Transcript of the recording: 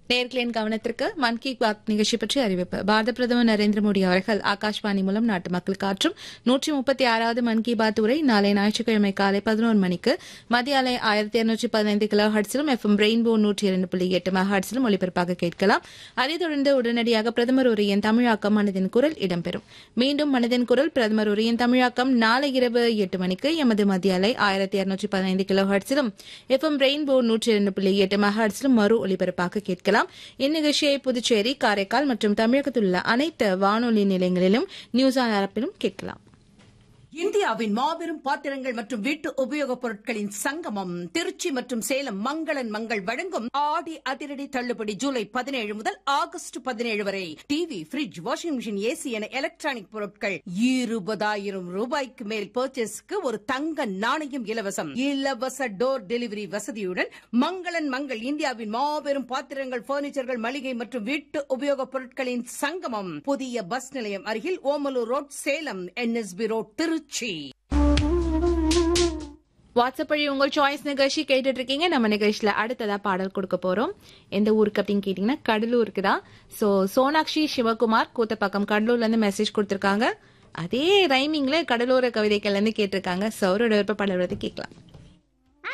நேர்களின் கவனத்திற்கு மன் கி பாத் நிகழ்ச்சி பற்றி அறிவிப்பு பாரத பிரதமர் நரேந்திர மோடி அவர்கள் ஆகாஷ்வாணி மூலம் நாட்டு மக்களுக்கு ஆற்றும் நூற்றி முப்பத்தி ஆறாவது மன் கி பாத் உரை நாளை ஞாயிற்றுக்கிழமை காலை பதினோரு மணிக்கு மத்திய அலை ஆயிரத்தி இருநூற்றி பதினைந்து கிலோ ஹர்ட்ஸிலும் எஃப்எம் ரெயின்போ நூற்றி இரண்டு புள்ளி எட்டு மெகாஹர்ட்ஸிலும் ஒலிபரப்பாக கேட்கலாம் அதைத் தொடர்ந்து உடனடியாக பிரதமர் உரையின் தமிழாக்கம் மனதின் குரல் இடம்பெறும் மீண்டும் மனதின் குரல் பிரதமர் உரையின் தமிழாக்கம் நாளை இரவு எட்டு மணிக்கு எமது மத்திய அலை ஆயிரத்தி இருநூற்றி பதினைந்து கிலோ ஹர்ட்ஸிலும் எஃப்எம் ரெயின்போ நூற்றி இரண்டு புள்ளி எட்டு மெகாஹர்ட்ஸிலும் மறு ஒலிபரப்பாக கேட்கலாம் இந்நிகழ்ச்சியை புதுச்சேரி காரைக்கால் மற்றும் தமிழகத்தில் உள்ள அனைத்து வானொலி நிலையங்களிலும் நியூஸ் ஆன் ஆப்பிலும் கேட்கலாம் இந்தியாவின் மாபெரும் பாத்திரங்கள் மற்றும் வீட்டு உபயோகப் பொருட்களின் சங்கமம் திருச்சி மற்றும் சேலம் மங்களன் மங்கள் வழங்கும் ஆடி அதிரடி தள்ளுபடி ஜூலை பதினேழு முதல் ஆகஸ்ட் பதினேழு வரை TV fridge washing machine AC என எலக்ட்ரானிக் பொருட்கள் இருபதாயிரம் ரூபாய்க்கு மேல் பர்ச்சேஸ்க்கு ஒரு தங்க நாணயம் இலவசம் இலவச டோர் டெலிவரி வசதியுடன் மங்களன் மங்கள் இந்தியாவின் மாபெரும் பாத்திரங்கள் பர்னிச்சர்கள் மளிகை மற்றும் வீட்டு உபயோகப் பொருட்களின் சங்கமம் புதிய பஸ் நிலையம் அருகில் Omalur road Salem NSB road Tiruchi WhatsApp வழி உங்கள் சாய்ஸ் நிகழ்ச்சி கேட்டுட்டு இருக்கீங்க நம்ம நிகழ்ச்சியில அடுத்ததா பாடல் கொடுக்க போறோம் எந்த ஊருக்கு அப்படின்னு கேட்டீங்கன்னா கடலூருக்கு தான் சோ சோனாக்ஷி சிவகுமார் கூத்தப்பக்கம் கடலூர்ல இருந்து மெசேஜ் கொடுத்திருக்காங்க அதே ரைமிங்ல கடலோர கவிதைகள்ல இருந்து கேட்டிருக்காங்க சௌரோட விருப்ப பாடல் கேட்கலாம்